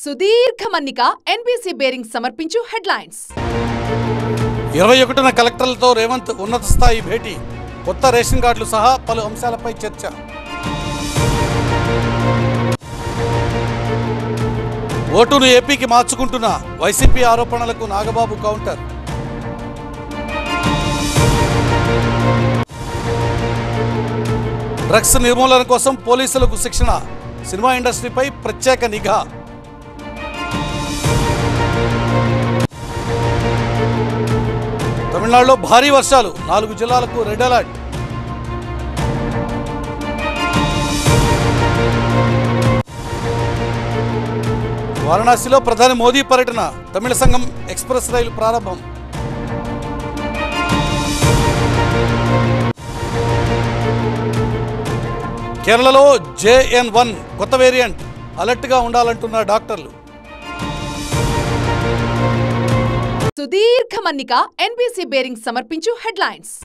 సుదీర్ఘ మన్నిక NBC bearing సమర్పించు హెడ్లైన్స్ ఇరవై ఒకటిన కలెక్టర్లతో రేవంత్ ఉన్నత స్థాయి భేటీ కొత్త రేషన్ కార్డులు సహా పలు అంశాలపై చర్చ ఓటును ఏపీకి మార్చుకుంటున్న వైసీపీ ఆరోపణలకు నాగబాబు కౌంటర్ డ్రగ్స్ నిర్మూలన కోసం పోలీసులకు శిక్షణ సినిమా ఇండస్ట్రీపై ప్రత్యేక నిఘా తమిళనాడులో భారీ వర్షాలు నాలుగు జిల్లాలకు రెడ్ అలర్ట్ వారణాసిలో ప్రధాని మోదీ పర్యటన తమిళ సంఘం ఎక్స్ప్రెస్ రైలు ప్రారంభం కేరళలో జేఎన్ వన్ కొత్త వేరియంట్ అలర్ట్గా ఉండాలంటున్న డాక్టర్లు సుదీర్ఘ మన్నిక ఎన్బీసీ బేరింగ్ సమర్పించు హెడ్లైన్స్